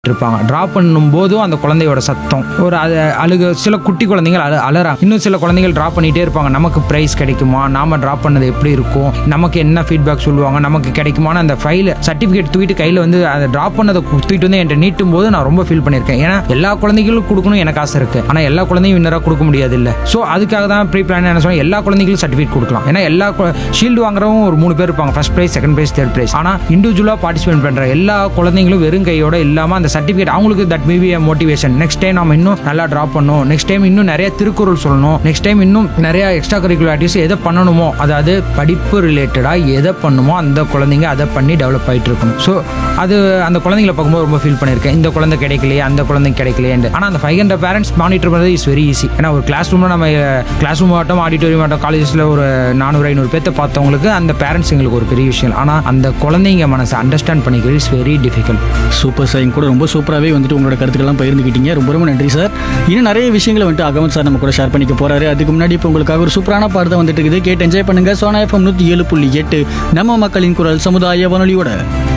இருப்பாங்க ட்ராப் பண்ணும் போதும் அந்த குழந்தையோட சத்தம் ஒரு அது அழுக சில குட்டி குழந்தைகள் அழ அலறாங்க இன்னும் சில குழந்தைகள் ட்ராப் பண்ணிட்டே இருப்பாங்க நமக்கு ப்ரைஸ் கிடைக்குமா நாம ட்ராப் பண்ணது எப்படி இருக்கும் நமக்கு என்ன ஃபீட்பேக் சொல்லுவாங்க நமக்கு கிடைக்குமான அந்த ஃபைல் சர்டிஃபிகேட் தூக்கிட்டு கையில் வந்து அதை ட்ராப் பண்ணதை கு- தூக்கிட்டு வந்து என்கிட்ட நீட்டும் போது நான் ரொம்ப ஃபீல் பண்ணியிருக்கேன் ஏன்னா எல்லா குழந்தைகளும் கொடுக்கணும் எனக்கு ஆசை இருக்கு ஆனால் எல்லா குழந்தையும் வின்னராக கொடுக்க முடியாது இல்லை ஸோ அதுக்காக தான் ப்ரீ பிளான் என்ன சொல்லுவேன் எல்லா குழந்தைகளும் சர்டிஃபிகேட் கொடுக்கலாம் ஏன்னா எல்லா ஷீல்டு வாங்குறவங்க ஒரு மூணு பேர் இருப்பாங்க first prize second prize third prize ஆனால் இண்டிவிஜுவலாக பார்ட்டிசிபேட் பண்ணுற எல்லா குழந்தைங்களும் வெறும் கையோட இல்லாமல் அந்த சர்டிஃபிகேட் அவங்களுக்கு that maybe motivation next time நம்ம இன்னும் நல்லா ட்ராப் பண்ணணும் நெக்ஸ்ட் டைம் இன்னும் நிறைய திருக்குறள் சொல்லணும் நெக்ஸ்ட் டைம் இன்னும் நிறைய எக்ஸ்ட்ரா கரிக்குலர் ஆக்டிவிஸ் எதை பண்ணணுமோ அதாவது படிப்பு ரிலேட்டடாக எதை பண்ணுமோ அந்த குழந்தைங்க அதை பண்ணி டெவலப் ஆகிட்டு இருக்கணும் ஸோ அது அந்த குழந்தைங்களை பார்க்கும்போது ரொம்ப ஃபீல் பண்ணியிருக்கேன் இந்த குழந்தை கிடைக்கலையே அந்த குழந்தை கிடைக்கலையே ஆனால் அந்த ஃபைவ் ஹண்ட்ரட் பேரண்ட்ஸ் மானிட்டர் பண்ணுறது இஸ் வெரி ஈஸி ஏன்னா ஒரு கிளாஸ் ரூமில் நம்ம கிளாஸ் ரூம் ஆகட்டும் ஆடிட்டோரியம் ஆகட்டும் காலேஜஸில் ஒரு நானூறு ஐநூறு பேர்த்த பார்த்தவங்களுக்கு அந்த பேரண்ட்ஸ் எங்களுக்கு ஒரு பெரிய விஷயம் ஆனால் அந்த குழந்தைங்க மனசை அண்டர்ஸ்டாண்ட் பண்ணிக்கிறது is very difficult super sir எங்க கூட ரொம்ப சூப்பராகவே வந்துட்டு உங்களோட கருத்துக்கள்லாம் பகிர்ந்துக்கிட்டீங்க ரொம்ப ரொம்ப நன்றி சார் இன்னும் நிறைய விஷயங்களை வந்துட்டு அகமது சார் நம்ம கூட ஷேர் பண்ணிக்க போறாரு அதுக்கு முன்னாடி இப்போ உங்களுக்காக ஒரு சூப்பரான பாடத்தை வந்துட்டு இருக்குது கேட்டு என்ஜாய் பண்ணுங்க சோனா எஃப்எம் நூற்றி ஏழு புள்ளி எட்டு நம்ம மக்களின் குரல் சமுதாய வானொலியோட